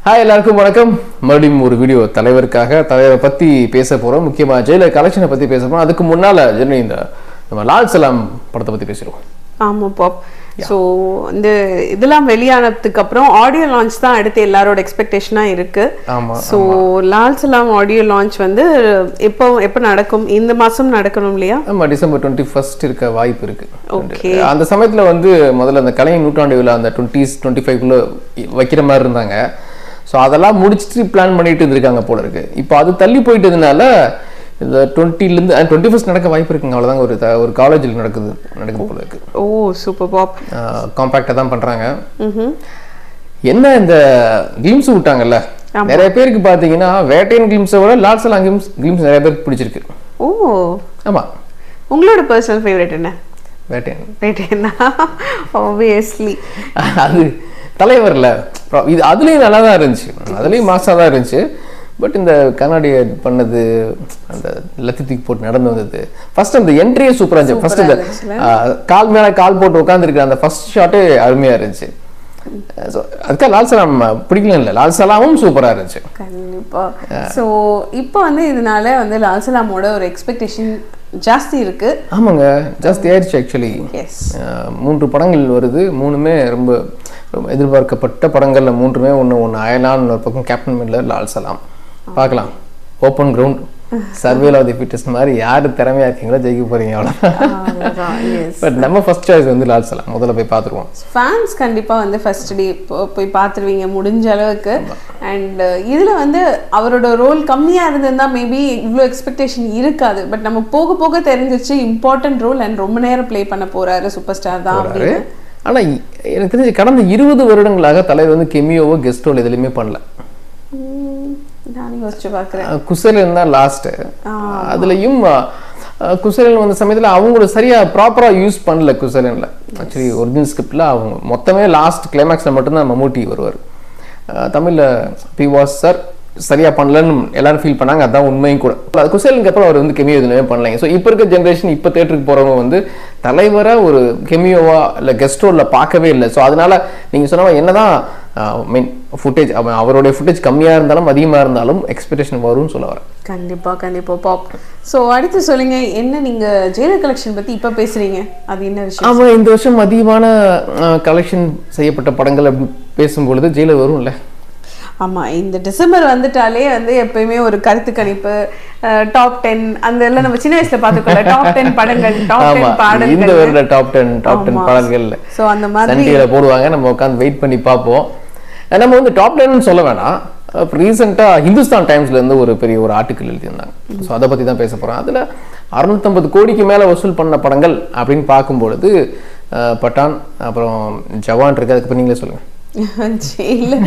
Hi எல்லாருக்கும் வணக்கம் மறுபடியும் ஒரு வீடியோ தலைவருக்காக தலைவரை பத்தி பேச போறோம் முக்கியமா ஜெயிலர் கலெக்ஷனை பத்தி பேச போறோம் அதுக்கு முன்னால ஜெனி இந்த நம்ம லால் சலாம் படத்தை பத்தி பேசிடுவோம் ஆமா பாப் ஸோ இந்த இதெல்லாம் வெளியானதுக்கு அப்புறம் ஆடியோ லான்ச் தான் அடுத்து எல்லாரோட எக்ஸ்பெக்டேஷனா இருக்கு ஆமா ஸோ லால் சலாம் ஆடியோ லான்ச் வந்து எப்போ எப்போ நடக்கும் இந்த மாசம் நடக்கணும் இல்லையா ஆமா டிசம்பர் டுவெண்ட்டி ஃபர்ஸ்ட் இருக்க வாய்ப்பு இருக்கு ஓகே அந்த சமயத்துல வந்து முதல்ல அந்த கலைஞர் நூற்றாண்டு விழா அந்த டுவெண்ட்டிஸ் டுவெண்ட்டி ஃபைவ்க்குள்ள வைக்கிற மாதிரி இருந்தாங்க ஸோ அதெல்லாம் முடிச்சுட்டு பிளான் பண்ணிட்டு இருந்திருக்காங்க போல இருக்கு இப்போ அது தள்ளி போயிட்டதுனால இந்த டுவெண்ட்டிலேருந்து டுவெண்ட்டி ஃபர்ஸ்ட் நடக்க வாய்ப்பு இருக்குங்க அவ்வளோதாங்க ஒரு த- ஒரு காலேஜில் நடக்குது நடக்குது போல இருக்கு ஓ சூப்பர் பாப் காம்பேக்டாக தான் பண்றாங்க ம் என்ன இந்த கிளிம்ஸ் விட்டாங்கல்ல நிறைய பேருக்கு பார்த்தீங்கன்னா வேட்டையன் கிளிம்ஸை விட லாட்ஸலாம் கிளிம்ஸ் கிளிம்ஸ் நிறைய பேருக்கு பிடிச்சிருக்கு ஓ ஆமா உங்களோட பர்சனல் ஃபேவரட் என்ன வேட்டையன் ரைட் என்ன ஆப்வியஸ்லி அது தலைவர்ல அப்புறம் இது அதுலேயும் நல்லா தான் இருந்துச்சு அதுலேயும் மாசாக தான் இருந்துச்சு பட் இந்த கண்ணாடி பண்ணது அந்த லத்தி போட்டு நடந்து வந்தது ஃபர்ஸ்ட் அந்த என்ட்ரியே சூப்பராக இருந்துச்சு ஃபர்ஸ்ட் இந்த ஆ, கால் மேலே கால் போட்டு உட்காந்துருக்கிற அந்த ஃபர்ஸ்ட் ஷாட்டே அருமையாக இருந்துச்சு ஸோ அதுக்காக லால் சலாம் பிடிக்கல இல்லை லால் சலாமும் சூப்பராக இருந்துச்சு கண்டிப்பா ஸோ இப்போ வந்து இதனால வந்து லால் சலாமோட ஒரு எக்ஸ்பெக்டேஷன் ஜாஸ்தி இருக்கு ஆமாங்க ஜாஸ்தி ஆயிடுச்சு ஆக்சுவலி எஸ் மூன்று படங்கள் வருது மூணுமே ரொம்ப ரொம்ப எதிர்பார்க்கப்பட்ட படங்கள்ல மூன்றுமே ஒன்று ஒன்று அயலான் ஒரு பக்கம் கேப்டன் மில்லர் லால் சலாம் பார்க்கலாம் open ground survival of the fittest மாதிரி யார் திறமையா இருக்கீங்களோ ஜெயிக்க போறீங்க அவ்வளோதான் எஸ் பட் நம்ம ஃபர்ஸ்ட் சாய்ஸ் வந்து லால் சலாம் முதல்ல போய் பார்த்துருவோம் ஃபேன்ஸ் கண்டிப்பாக வந்து ஃபர்ஸ்ட் டே போய் பார்த்துருவீங்க முடிஞ்ச அளவுக்கு அண்ட் இதில் வந்து அவரோட ரோல் கம்மியாக இருந்திருந்தா மேபி இவ்வளோ எக்ஸ்பெக்டேஷன் இருக்காது பட் நம்ம போக போக தெரிஞ்சிச்சு இம்பார்ட்டன்ட் ரோல் அண்ட் ரொம்ப நேரம் ப்ளே பண்ண போறாரு சூப்பர் ஸ்டார் தான் போறாரு அப்படின்னு ஆனா இ- எனக்கு தெரிஞ்சு கடந்த இருபது வருடங்களாக தலைவர் வந்து கெமியோவோ கெஸ்ட் ரோல் எதுலையுமே பண்ணல ம், நானும் யோசிச்சு பார்க்குறேன் அஹ் குசேலன் தான் லாஸ்ட் அதுலயும் அஹ், குசேலன் வந்த சமயத்துல அவங்கள சரியா ப்ராப்பரா யூஸ் பண்ணல குசேலன்ல ஆக்சுவலி ஒரிஜினல் ஸ்கிரிப்ட்ல அவங்க மொத்தமே லாஸ்ட் கிளைமேக்ஸ்ல மட்டும்தான் மம்மூட்டி வருவார் அஹ், தமிழ்ல பி வாஸ் சார் சரியா பண்ணலன்னு எல்லாரும் ஃபீல் பண்ணாங்க அதான் உண்மையும் கூட அது குசேலனுக்கு அப்புறம் அவர் வந்து கெமியோ எதுவுமே பண்ணலைங்க ஸோ இப்போ இருக்க ஜென்ரேஷன் இப்போ தேட்டருக்கு போறவங்க வந்து தலைவரை ஒரு கெமியோவா இல்லை கெஸ்ட் ரோல்ல பார்க்கவே இல்லை ஸோ அதனால நீங்க சொன்ன மாதிரி என்னதான் மீன் ஃபுட்டேஜ் அவருடைய ஃபுட்டேஜ் கம்மியா இருந்தாலும் அதிகமா இருந்தாலும் எக்ஸ்பெக்டேஷன் வரும்னு சொல்ல வரேன் கண்டிப்பா கண்டிப்பா பாப் ஸோ அடுத்து சொல்லுங்க என்ன நீங்க ஜெயலலிதா கலெக்ஷன் பத்தி இப்போ பேசுறீங்க அது என்ன விஷயம் ஆமா இந்த வருஷம் அதிகமான கலெக்ஷன் செய்யப்பட்ட படங்கள் அப்படி பேசும்பொழுது ஜெயிலர் வரும்ல ஆமா இந்த டிசம்பர் வந்துட்டாலே வந்து எப்பயுமே ஒரு கருத்து கணிப்பு டாப் டென் அந்த எல்லாம் நம்ம சின்ன வயசுல பார்த்துக்கோல டாப் டென் படங்கள் டாப் ஆமா டென் இந்த பாடல்கள் வருட டாப் டென் டாப் டென் ஆமா. பாடல்கள்ல ஸோ அந்த மாதிரி சண்டிகளை போடுவாங்க நம்ம உட்காந்து வெயிட் பண்ணி பார்ப்போம் அஹ் நம்ம வந்து டாப் டென்னு சொல்ல வேணாம் ரீசெண்டாக ஹிந்துஸ்தான் டைம்ஸ்ல இருந்து ஒரு பெரிய ஒரு ஆர்டிக்கல் எழுதியிருந்தாங்க ஸோ அதை பத்தி தான் பேச போறோம் அதுல அறுநூத்தம்பது கோடிக்கு மேல வசூல் பண்ண படங்கள் அப்படின்னு பார்க்கும்பொழுது அஹ், பட்டான் அப்புறம் ஜவான் இருக்கு அதுக்கு நீங்களே சொல்லுங்க ஜெயிலர்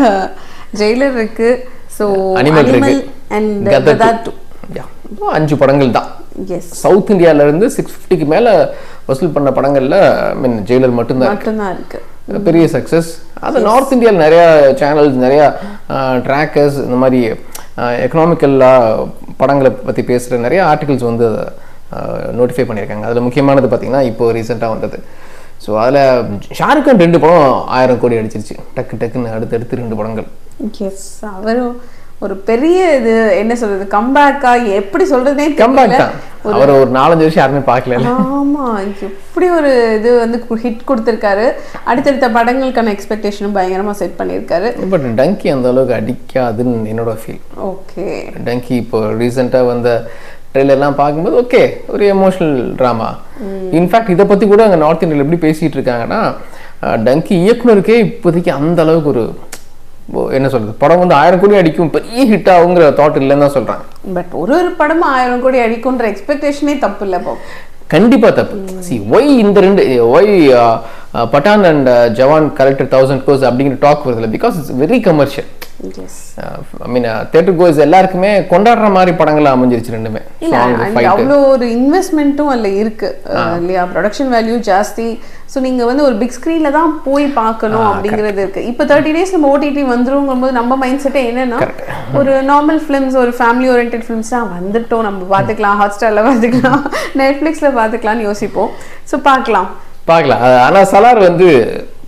ஜெயிலர் இருக்கு ஸோ அனிமல் இருக்கு and Gadar Gadar two Yeah. அஞ்சு படங்கள் தான் எஸ் சவுத் இந்தியால இருந்து சிக்ஸ் ஃபிஃப்டிக்கு மேல வசூல் பண்ண படங்கள்ல மீன் ஜெயிலர் மட்டும்தான் மட்டும்தான் இருக்கு பெரிய சக்ஸஸ் அது நார்த் இந்தியாவில் நிறைய சேனல்ஸ் நிறைய ட்ராக்கர்ஸ் இந்த மாதிரி எக்கனாமிக்கலாக படங்களை பற்றி பேசுகிற நிறைய ஆர்டிகல்ஸ் வந்து நோட்டிஃபை பண்ணியிருக்காங்க அதில் முக்கியமானது பார்த்தீங்கன்னா இப்போ ரீசெண்டாக வந்தது ஸோ அதில் ஷாருக் கான் ரெண்டு படம் ஆயிரம் கோடி அடிச்சிருச்சு டக்கு டக்குன்னு அடுத்தடுத்து ரெண்டு படங்கள் எஸ் அவரும் ஒரு பெரிய இது என்ன சொல்றது கம்பேக்கா எப்படி சொல்றதே கம்பேக் தெரியல தான் அவர் ஒரு நாலஞ்சு வருஷம் யாருமே பார்க்கல ஆமா எப்படி ஒரு இது வந்து ஹிட் கொடுத்திருக்காரு அடுத்தடுத்த படங்களுக்கான எக்ஸ்பெக்டேஷனும் பயங்கரமா செட் பண்ணியிருக்காரு பட் டங்கி அந்த அளவுக்கு அடிக்காதுன்னு என்னோட ஃபீல் ஓகே டங்கி இப்போ ரீசெண்டாக வந்த ட்ரெய்லர்லாம் பார்க்கும்போது ஓகே ஒரு எமோஷனல் ட்ராமா இன்ஃபேக்ட் இதை பற்றி கூட அங்கே நார்த் இந்தியாவில் எப்படி பேசிகிட்டு இருக்காங்கன்னா அஹ், டங்கி இயக்குனருக்கே இப்போதைக்கு அந்த அளவுக்கு ஒரு ஓ, என்ன சொல்றது படம் வந்து ஆயிரம் கோடி அடிக்கும் பெரிய ஹிட் ஆகுங்கிற தாட் இல்லைன்னு தான் சொல்கிறாங்க பட் ஒரு ஒரு படமும் ஆயிரம் கோடி அடிக்கும்ன்ற எக்ஸ்பெக்டேஷனே தப்பு இல்லை போ கண்டிப்பா தப்பு சி ஒய் இந்த ரெண்டு ஒய் Pathaan and Jawan collector thousand crores அப்படிங்கிற டாக் வருதுல because it's very commercial yes I mean theatre goers எல்லாருக்குமே கொண்டாடுற மாதிரி படங்கள் அமைஞ்சிருச்சு ரெண்டுமே இல்ல சாங் and ஃபைட் அவ்வளோ ஒரு இன்வெஸ்ட்மெண்ட்டும் அதுல இருக்கு அஹ், இல்லையா ப்ரொடக்ஷன் வேல்யூ ஜாஸ்தி ஸோ நீங்க வந்து ஒரு பிக் ஸ்க்ரீன்ல தான் போய் பார்க்கணும் அப்படிங்கிறது இருக்கு இப்போ தேர்ட்டி டேஸ் நம்ம ஓடிடி வந்துருங்கும் போது நம்ம மைண்ட் செட்டே என்னன்னா ஒரு நார்மல் ஃபிலிம்ஸ் ஒரு ஃபேமிலி ஓரியன்ட் ஃபிலிம்ஸ் தான் வந்துட்டோம் நம்ம பார்த்துக்கலாம் ஹாட் ஸ்டார்ல பார்த்துக்கலாம் நெட்ஃப்ளிக்ஸ்ல பார்த்துக்கலாம்னு யோசிப்போம் ஸோ பார்க்கலாம் பார்க்கலாம் அஹ் ஆனா சலார் வந்து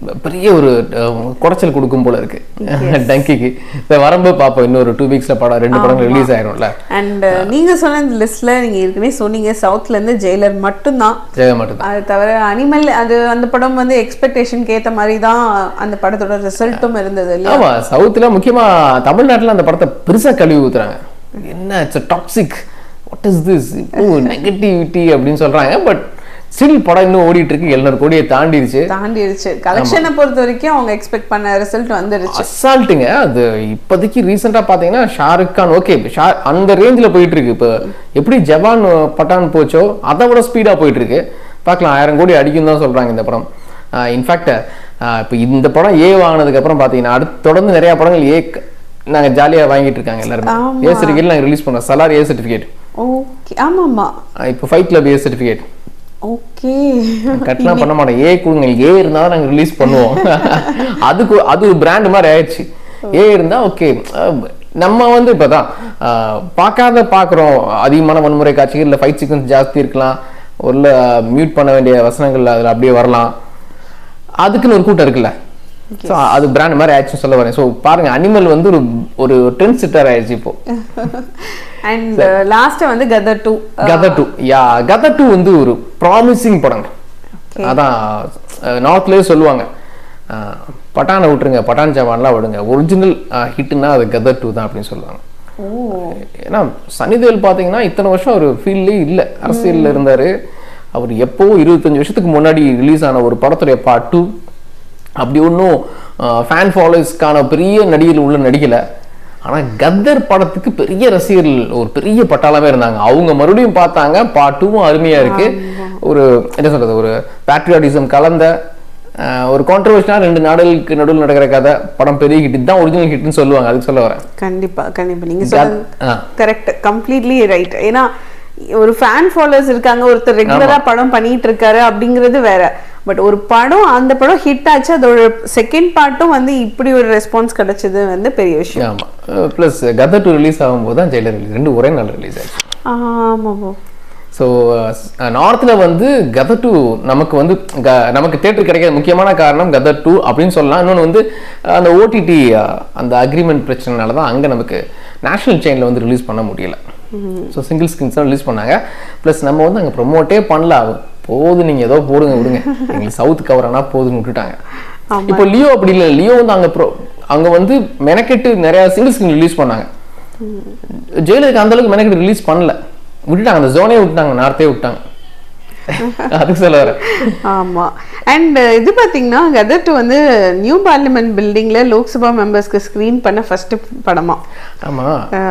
பெரிய ஒரு அஹ், குடைச்சல் கொடுக்கும் போல இருக்கு டங்கிக்கு இந்த வரும்போது பார்ப்போம் இன்னொரு டூ வீக்ஸ்ல படம் ரெண்டு படங்கள் ரிலீஸ் ஆயிரும்ல அண்ட் நீங்க சொன்ன இந்த லிஸ்ட்ல நீங்க ஏற்கனவே சொன்னீங்க சவுத்ல இருந்து ஜெயிலர் மட்டும்தான் ஜெய மட்டும் அது தவிர அனிமல் அது அந்த படம் வந்து எக்ஸ்பெக்டேஷனுக்கு ஏத்த மாதிரி தான் அந்த படத்தோட ரிசல்ட்டும் இருந்தது இல்லையா ஆமா சவுத்துல முக்கியமா தமிழ்நாட்டுல அந்த படத்தை பெருசா கழுவி ஊத்துறாங்க என்ன it's toxic what is this oh negativity அப்படின்னு சொல்றாங்க பட் ஸ்டில் படம் இன்னும் ஓடிட்டு இருக்கு எழுநூறு கோடியை தாண்டிடுச்சு தாண்டிடுச்சு கலெக்ஷனை பொறுத்த வரைக்கும் அவங்க எக்ஸ்பெக்ட் பண்ண ரிசல்ட் வந்துடுச்சு அசால்ட்டுங்க அது இப்போதைக்கு ரீசெண்டாக பார்த்தீங்கன்னா ஷாருக் கான் ஓகே ஷா அந்த ரேஞ்சில் போயிட்டு இருக்கு இப்போ எப்படி ஜவான் பட்டான் போச்சோ அதை விட ஸ்பீடாக போயிட்டு இருக்கு பார்க்கலாம் ஆயிரம் கோடி அடிக்கும் தான் சொல்றாங்க இந்த படம் இன்ஃபேக்ட் இப்போ இந்த படம் ஏ வாங்கினதுக்கு அப்புறம் பார்த்தீங்கன்னா அடுத்து தொடர்ந்து நிறைய படங்கள் ஏ நாங்க ஜாலியா வாங்கிட்டு இருக்காங்க எல்லாருமே ஆமா. ஏ சர்டிஃபிகேட் நாங்க ரிலீஸ் பண்ணோம் சலார் ஏ சர்டிஃபிகேட் ஓகே ஆமாமா இப்போ fight club A certificate okay கட்டலாம் பண்ண மாட்டோம் ஏ கொடுங்க ஏ இருந்தா தான் நாங்க ரிலீஸ் பண்ணுவோம் அதுக்கு அது ஒரு பிராண்ட் மாதிரி ஆயிடுச்சு ஏ இருந்தா ஓகே நம்ம வந்து இப்பதான் அஹ், பார்க்காத பார்க்குறோம் அதிகமான வன்முறை காட்சிகள் இல்லை ஃபைட் சீக்வன்ஸ் ஜாஸ்தி இருக்கலாம் ஒரு மியூட் பண்ண வேண்டிய வசனங்கள் அதில் அப்படியே வரலாம் அதுக்குன்னு ஒரு கூட்டம் இருக்குல்ல ஸோ அது பிராண்ட் மாதிரி ஆயிடுச்சுன்னு சொல்ல வரேன் ஸோ பாருங்க அனிமல் வந்து ஒரு ஒரு ட்ரெண்ட் செட்டர் ஆயிடுச்சு இப்போ அண்ட் லாஸ்ட் வந்து கதர் டூ கத டூ யா கத டூ வந்து ஒரு ப்ராமிசிங் படம் அதான் நார்த்லேயே சொல்லுவாங்க அஹ், பட்டானை விட்டுருங்க பட்டான் ஜவான்லாம் விடுங்க ஒரிஜினல் ஹிட்னா அது கதர் டூ தான் அப்படின்னு சொல்லுவாங்க ஓ ஏன்னா சனிதேவல் பார்த்தீங்கன்னா இத்தனை வருஷம் அவர் ஃபீல்ட்லேயே இல்லை அரசியலில் இருந்தார் அவர் எப்போ இருபத்தஞ்சு வருஷத்துக்கு முன்னாடி ரிலீஸ் ஆன ஒரு படத்துடைய பார்ட் டூ அப்படி ஒன்றும் ஃபேன் ஃபாலோவர்ஸ்க்கான பெரிய நடிகர் உள்ள நடிக்கலை ஆனால் கத்தர் படத்துக்கு பெரிய ரசிகர்கள் ஒரு பெரிய பட்டாளமே இருந்தாங்க அவங்க மறுபடியும் பார்த்தாங்க பார்ட் டூவும் அருமையாக இருக்கு ஒரு என்ன சொல்றது ஒரு பேட்ரியாட்டிசம் கலந்த அஹ், ஒரு கான்ட்ரவர்ஷனாக ரெண்டு நாடுகளுக்கு நடுவில் நடக்கிற கதை படம் பெரிய ஹிட் தான் ஒரிஜினல் ஹிட்னு சொல்லுவாங்க அதுக்கு சொல்ல வரேன் கண்டிப்பா கண்டிப்பா நீங்க கத்- சொன்னது ஆ. கரெக்ட் கம்ப்ளீட்லி ரைட் ஏன்னா ஒரு ஃபேன் ஃபாலோவர்ஸ் இருக்காங்க ஒருத்தர் ரெகுலரா படம் பண்ணிட்டு இருக்காரு அப்படிங்கிறது வேற பட் ஒரு படம் அந்த படம் ஹிட் ஆச்சு அதோட செகண்ட் பார்ட்டும் வந்து இப்படி ஒரு ரெஸ்பான்ஸ் கிடைச்சது வந்து பெரிய விஷயம் ஆமா ப்ளஸ் கதர் டூ ரிலீஸ் ஆகும்போது தான் ஜெயிலர் ரிலீஸ் ரெண்டு ஒரே நாள் ரிலீஸ் ஆச்சு ஆமாம் ஸோ நார்த்தில் வந்து கதர் டூ நமக்கு வந்து க- நமக்கு தேட்டர் கிடைக்காத முக்கியமான காரணம் கதர் டூ அப்படின்னு சொல்லலாம் இன்னொன்று வந்து அஹ், அந்த ஓடிடி அந்த அக்ரிமெண்ட் பிரச்சனைனால தான் அங்கே நமக்கு நேஷனல் செயினில் வந்து ரிலீஸ் பண்ண முடியல ஸோ சிங்கிள் ஸ்கிரீன்ஸ் தான் ரிலீஸ் பண்ணாங்க ப்ளஸ் நம்ம வந்து அங்கே ப்ரொமோட்டே பண்ணல போதும் நீங்கள் ஏதோ போடுங்க விடுங்க எங்களுக்கு சவுத் கவர் ஆனால் போதுன்னு விட்டுட்டாங்க இப்போ லியோ அப்படி இல்லை லியோ வந்து அங்கே ப்ரோ அங்கே வந்து மெனக்கெட்டு நிறைய சிங்கிள் ஸ்கிரீன் ரிலீஸ் பண்ணாங்க ஜெயிலருக்கு அந்த அளவுக்கு மெனக்கெட்டு ரிலீஸ் பண்ணல விட்டுட்டாங்க அந்த ஜோனே விட்டாங்க நார்த்தே விட்டாங்க அதுக்கு சொல்ல வரேன் ஆமா அண்ட் இது பாத்தீங்கன்னா கதர் டூ வந்து நியூ பார்லிமெண்ட் பில்டிங்ல லோக்சபா மெம்பர்ஸ்க்கு ஸ்கிரீன் பண்ண ஃபர்ஸ்ட் படமா ஆமா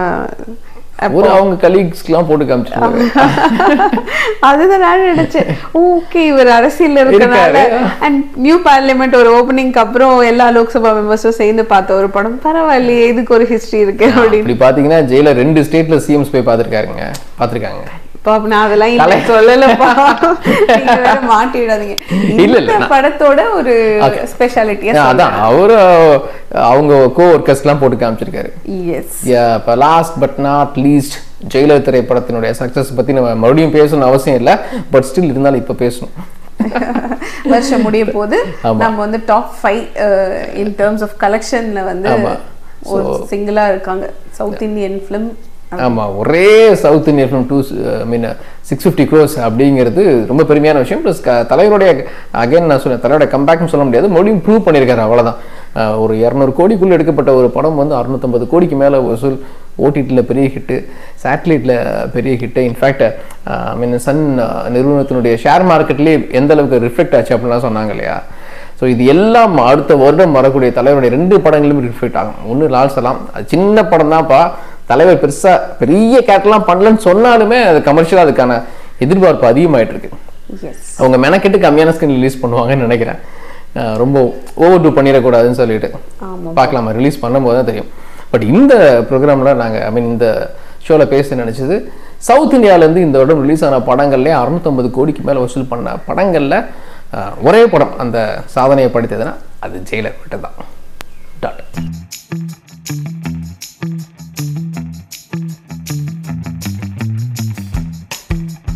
அஹ் ஒரு அவங்க கலீக்ஸ்க்குலாம் போட்டு காமிச்சிருக்காங்க அதுதான் நான் நினைச்சேன் ஓகே இவர் அரசியல்ல இருக்கனால இருக்காரு. அண்ட் நியூ பார்லிமெண்ட் ஒரு ஓப்பனிங்க்கு அப்புறம் எல்லா லோக்சபா மெம்பர்ஸும் சேர்ந்து பார்த்த ஒரு படம் பரவாயில்லையே இதுக்கு ஒரு ஹிஸ்டரி இருக்கு அப்படின்னு இப்படி பாத்தீங்கன்னா ஜெயில ரெண்டு ஸ்டேட்ல சிஎம்ஸ் போய் பார்த்திருக்காருங்க பார்த்திருக்காங்க பாப்பா நான் அதெல்லாம் இல்ல சொல்லலப்பா நீங்க வேற மாட்டிடாதீங்க இல்ல, இல்ல, இந்த படத்தோட ஒரு ஸ்பெஷாலிட்டியா அதான் அவரு அவங்க கோ ஒர்க்கர்ஸ்லாம் போட்டு காமிச்சிருக்காரு எஸ் இப்போ last but not least jailer திரைப்படத்தினுடைய சக்ஸஸ் பத்தி நம்ம மறுபடியும் பேசணும்னு அவசியம் இல்லை பட் ஸ்டில் இருந்தாலும் இப்போ பேசணும் வருஷம் முடிய போது ஆமா. நம்ம வந்து top five in terms of கலெக்ஷன்ல வந்து ஆமா. ஒரு சிங்கிளா இருக்காங்க சவுத் இந்தியன் ஃபிலிம் ஆமா ஒரே south Indian film two I mean six fifty crores அப்படிங்கிறது ரொம்ப பெருமையான விஷயம் ப்ளஸ் தலைவருடைய அகைன் நான் சொன்னேன் தலைவருடைய கம்பேக்னு சொல்ல முடியாது மறுபடியும் ப்ரூவ் பண்ணியிருக்காரு அவ்வளவுதான் அஹ் ஒரு இரநூறு கோடிக்குள்ள எடுக்கப்பட்ட ஒரு படம் வந்து அறுநூத்தம்பது கோடிக்கு மேல வசூல் ஓடிடியில் பெரிய ஹிட்டு சேட்டலைட்டில் பெரிய hit in fact I mean Sun நிறுவனத்தினுடைய ஷேர் மார்க்கெட்லேயே எந்த அளவுக்கு ரிஃப்ளெக்ட் ஆச்சு அப்படின்லாம் சொன்னாங்க இல்லையா ஸோ இது எல்லாம் அடுத்த வருடம் வரக்கூடிய தலைவருடைய ரெண்டு படங்களும் ரிஃப்ளெக்ட் ஆகும் ஒன்று லால் சலாம் அது சின்ன படம் தான்ப்பா தலைவர் பெருசா பெரிய கேரக்டர்லாம் பண்ணலன்னு சொன்னாலுமே அது கமர்ஷியலாக அதுக்கான எதிர்பார்ப்பு அதிகமாயிட்டு இருக்கு எஸ் அவங்க மெனக்கெட்டு கம்மியான ஸ்கிரீன் ரிலீஸ் பண்ணுவாங்கன்னு நினைக்கிறேன் அஹ் ரொம்ப ஓவர் டூ பண்ணிடக்கூடாதுன்னு சொல்லிட்டு ஆமா. பார்க்கலாமா ரிலீஸ் பண்ணும்போது தான் தெரியும் பட் இந்த ப்ரோக்ராமில் நாங்கள் ஐ மீன் இந்த ஷோவில் பேச நினச்சது சவுத் இந்தியாவிலேருந்து இந்த வருடம் ரிலீஸ் ஆன படங்கள்லேயே அறுநூத்தம்பது கோடிக்கு மேலே வசூல் பண்ண படங்களில் ஒரே படம் அந்த சாதனையை படுத்ததுன்னா அது ஜெயிலர் மட்டும் தான் டாட்